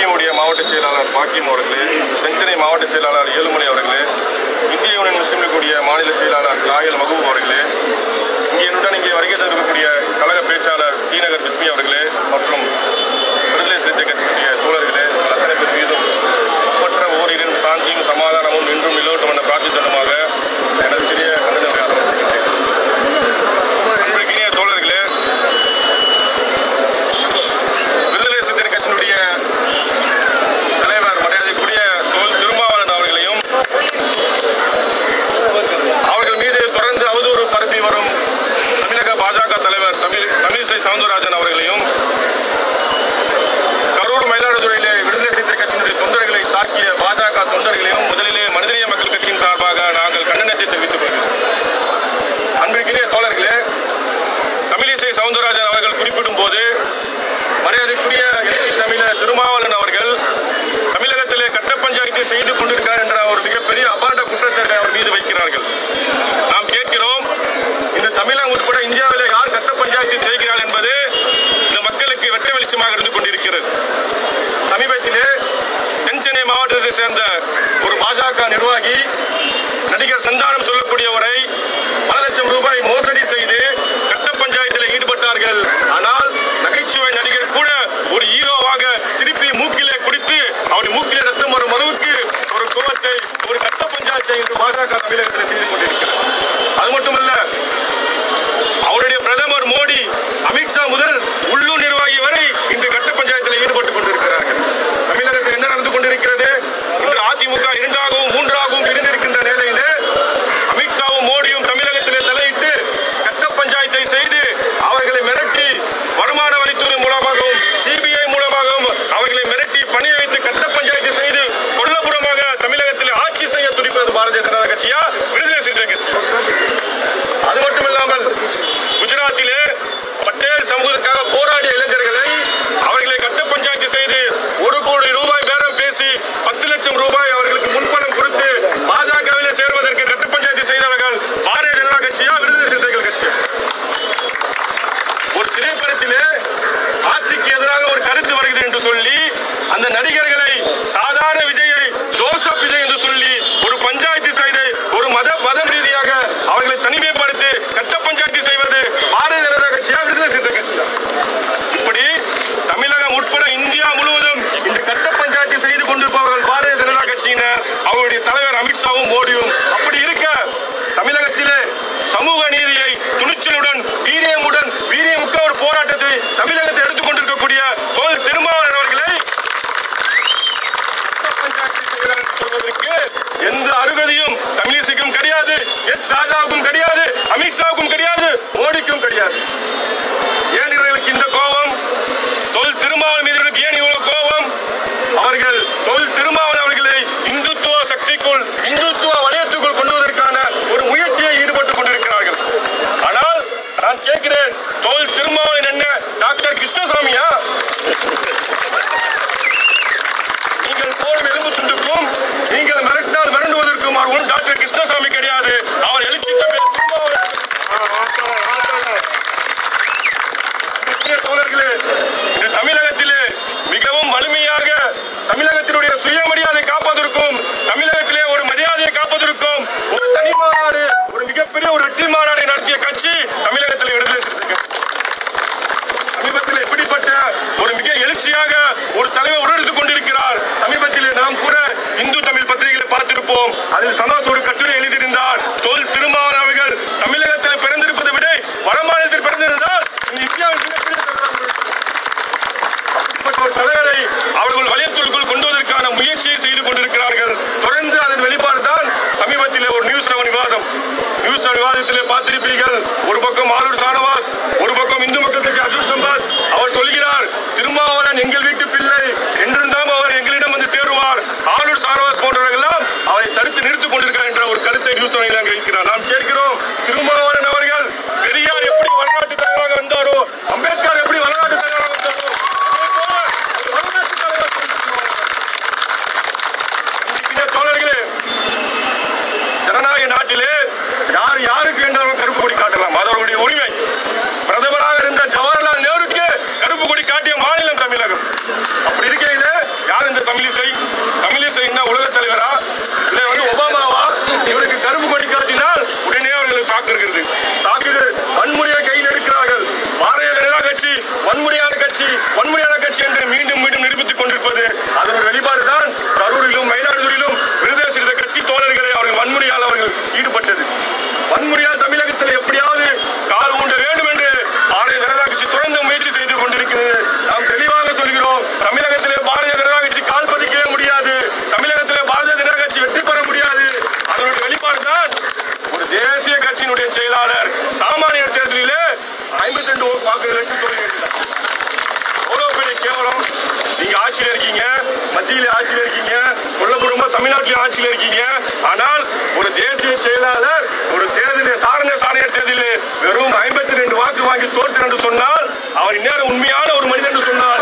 சிபிஎம்முடைய மாவட்ட செயலாளர் பாக்கியம் அவர்களே தென்சென்னை மாவட்ட செயலாளர் ஏழுமலை அவர்களே இந்திய யூனியன் முஸ்லீம் லீக்குடைய மாநில செயலாளர் லாயல் மகபூப் அவர்களே இங்கே என்னுடன் இங்கே வருகை தந்திருக்கக்கூடிய கழக பேச்சாளர் தீநகர் பிஸ்மி அவர்களே மற்றும் விடுதலை சிறுத்தை கட்சியினுடைய தோழர்களே அத்தனை பேர் மீதும் ஒப்பற்ற ஓரிலும் சாந்தியும் சமாதானமும் இன்றும் நிலவட்டும் என பிரார்த்தித்தனமாக எனது சிறிய கண்டன ஆரம்பிக்கின்றேன் அன்பிற்கினிய தோழர்களே விடுதலை சிறுத்தை கட்சியினுடைய தலைவர் மரியாதைக்குரிய தோல் திருமாவளவன் அவர்களையும் அவர்கள் மீது தொடர்ந்து அவதூறு பரப்பி வரும் தமிழக பாஜக தலைவர் தமிழ் தமிழிசை சவுந்தரராஜன் அவர்களையும் கரூர் மயிலாடுதுறையிலே விடுதலை சிறுத்தை கட்சியினுடைய தொண்டர்களை தாக்கிய பாஜக தொண்டர்களையும் முதலிலே மனிதநேய மக்கள் கட்சியின் சார்பாக நாங்கள் கண்டனத்தை தெரிவித்துக் கொள்கிறோம் அன்பிற்கினிய தோழர்களே தமிழிசை சவுந்தரராஜன் அவர்கள் குறிப்பிடும் போது மரியாதைக்குரிய எழுச்சி தமிழர் திருமாவளவன் அவர்கள் தமிழகத்திலே கட்ட பஞ்சாயத்து செய்து கொண்டிருக்கிறார் என்ற ஒரு மிகப்பெரிய அபாண்ட குற்றச்சாட்டை அவர் மீது வைக்கிறார்கள் நாம் கேட்கிறோம் இந்த தமிழகம் உட்பட இந்தியாவிலே யார் கட்ட பஞ்சாயத்து செய்கிறார் என்பது இந்த மக்களுக்கு வெட்ட வெளிச்சமாக இருந்து கொண்டிருக்கிறது சமீபத்திலே தென்சென்னை மாவட்டத்தை சேர்ந்த ஒரு பாஜக நிர்வாகி நடிகர் சந்தானம் சொல்லக்கூடியவரை பல லட்சம் ரூபாய் மோசடி செய்து கட்ட பஞ்சாயத்தில் ஈடுபட்டார்கள் ஆனால் நகைச்சுவை நடிகர் கூட ஒரு ஹீரோவாக திருப்பி மூக்கிலே குடித்து அவர் மூக்கிலே ரத்தம் வரும் அளவுக்கு ஒரு கோபத்தை ஒரு கட்ட பஞ்சாயத்தை இன்று பாஜக தமிழகத்தில் செய்து கொண்டிருக்கிறது அது மட்டுமல்ல அவருடைய பிரதமர் மோடி அமித்ஷா முதல் உள்ளூர் நிர்வாகி வரை இன்று கட்ட பஞ்சாயத்தில் ஈடுபட்டுக் கொண்டிருக்கிறார்கள் தமிழகத்தில் என்ன நடந்து கொண்டிருக்கிறது இன்று அதிமுக இரண்டாகவும் மூன்றாகவும் இருந்திருக்கின்ற நிலையிலே அமித்ஷாவும் மோடியும் தமிழகத்திலே தலையிட்டு கட்ட பஞ்சாயத்தை செய்து அவர்களை மிரட்டி வருமான வரித்துறை மூலமாகவும் சிபிஐ மூலமாகவும் அவர்களை மிரட்டி பணிய வைத்து கட்ட பஞ்சாயத்து செய்து கொல்லப்புறமாக தமிழகத்தில் ஆட்சி செய்ய துடிப்பது பாரதிய ஜனதா கட்சியா விடுதலை சிறுத்தை கட்சி அது மட்டுமில்லாமல் குஜராத்திலே பட்டேல் சமூகத்துக்காக போராடிய இளைஞர்களை அவர்களை கட்ட பஞ்சாயத்து செய்து ஒரு கோடி ரூபாய் பேரம் பேசி பத்து லட்சம் ரூபாய் அவர்களுக்கு முன்பணம் கொடுத்து பாஜகவிலே சேர்வதற்கு கட்ட பஞ்சாயத்து செய்தவர்கள் பாரதிய ஜனதா கட்சியா விடுதலை சிறுத்தைகள் கட்சியா ஒரு திரைப்படத்திலே ஆட்சிக்கு எதிராக ஒரு கருத்து வருகிறது என்று சொல்லி அந்த நடிகர்களை சாதாரண விஜயை ஜோசப் விஜய் என்று சொல்லி ஒரு பஞ்சாயத்து செய்து ஒரு மத மதம் ரீதியாக அவர்களை தனிமைப்படுத்தி கட்ட பஞ்சாயத்து செய்வது பாரதிய ஜனதா கட்சியா விடுதலை சிறுத்தை கட்சியா இப்படி தமிழகம் உட்பட இந்தியா முழுவதும் இந்த கட்ட பஞ்சாயத்து செய்து கொண்டிருப்பவர்கள் பாரதிய ஜனதா கட்சியினர் அவருடைய தலைவர் அமித்ஷாவும் மோடியும் அப்படி இருக்க தமிழகத்திலே சமூக நீதியை துணிச்சலுடன் வீரியமுடன் வீரியமுக்க ஒரு போராட்டத்தை தமிழகத்தை எடுத்துக் கொண்டிருக்கக்கூடிய தோல் திருமாவளவன் அவர்களை பஞ்சாயத்து செயலர் என்று சொல்வதற்கு எந்த அருகதையும் தமிழிசைக்கும் கிடையாது எச் ராஜாவுக்கும் கிடையாது அமித்ஷாவுக்கும் கிடையாது மோடிக்கும் கிடையாது ஏன் இவர்களுக்கு இந்த கோபம் தொல் திருமாவளவன் மீது இவர்களுக்கு ஏன் இவ்வளவு கோபம் அவர்கள் தொல் திருமாவளவன் அவர்களை இந்துத்துவ சக்திக்குள் இந்துத்துவ வலயத்துக்குள் கொண்டு வருவதற்கான ஒரு முயற்சியை ஈடுபட்டுக் கொண்டிருக்கிறார்கள் ஆனால் நான் கேட்கிறேன் தொல் திருமாவளவன் என்ன டாக்டர் கிருஷ்ணசாமியா நீங்கள் போடும் எலும்பு துண்டுக்கும் நீங்கள் மிரட்டால் மிரண்டுவதற்கும் அவர் ஒன்றும் டாக்டர் கிருஷ்ணசாமி கிடையாது அவர் எழுச்சி தமிழ் திருமாவளவன் முக்கிய தோழர்களே இந்த தமிழகத்திலே மிகவும் வலிமையாக தமிழகத்தினுடைய சுயமரியாதை காப்பதற்கும் தமிழகத்திலே ஒரு மரியாதையை காப்பதற்கும் ஒரு தனி மாநாடு ஒரு மிகப்பெரிய ஒரு வெற்றி மாநாடை நடத்திய கட்சி தமிழகத்தில் விடுதலை சிறுத்தை கட்சி. சமீபத்தில் எப்படிப்பட்ட ஒரு மிக எழுச்சியாக ஒரு தலைவர் உணர்த்துக் கொண்டிருக்கிறார் சமீபத்தில் நாம் கூட இந்து தமிழ் பத்திரிகைகளை பார்த்திருப்போம் அதில் சமாஸ் ஒரு கட்டுரை எழுதியிருந்தார் தொல் திருமாவளவன் அவர்கள் தமிழகத்தில் பிறந்திருப்பதை விட வடமாநிலத்தில் பிறந்திருந்தால் இந்த இந்தியாவில் மிகப்பெரிய தலைவராக இருந்திருப்பார். அப்படிப்பட்ட ஒரு தலைவரை அவர்கள் வலயத்திற்குள் கொண்டு வருவதற்கான முயற்சியை செய்து கொண்டிருக்கிறார்கள் தொடர்ந்து அதன் வெளிப்பாடு தான் சமீபத்தில் ஒரு நியூஸ் செவன் விவாதம் நியூஸ் செவன் விவாதத்திலே பார்த்திருப்பீர்கள் ஒரு பக்கம் ஆளூர் சானவாஸ் ஒரு பக்கம் இந்து மக்கள் கட்சி அப்துல் சம்பாத் அவர் சொல்கிறார் திருமாவளவன் எங்கள் வீட்டு பிள்ளை என்றிருந்தாலும் அவர் எங்களிடம் வந்து சேருவார் ஆளூர் சானவாஸ் போன்றவர்கள் எல்லாம் அவரை தடுத்து நிறுத்திக் கொண்டிருக்கிறார் வாக்குகளை வச்சு தோல்வி அடைந்தார் எவ்வளவு பெரிய கேவலம் நீங்க ஆட்சியில இருக்கீங்க மத்தியில ஆட்சியில இருக்கீங்க கொள்ள குடும்ப தமிழ்நாட்டிலும் ஆட்சியில இருக்கீங்க ஆனால் ஒரு தேசிய செயலாளர் ஒரு தேர்தலில் சாரண சாணைய தேர்தலில் வெறும் ஐம்பத்தி ரெண்டு வாக்கு வாங்கி தோற்று என்று சொன்னால் அவர் இந்நேரம் உண்மையான ஒரு மனிதன் என்று சொன்னால்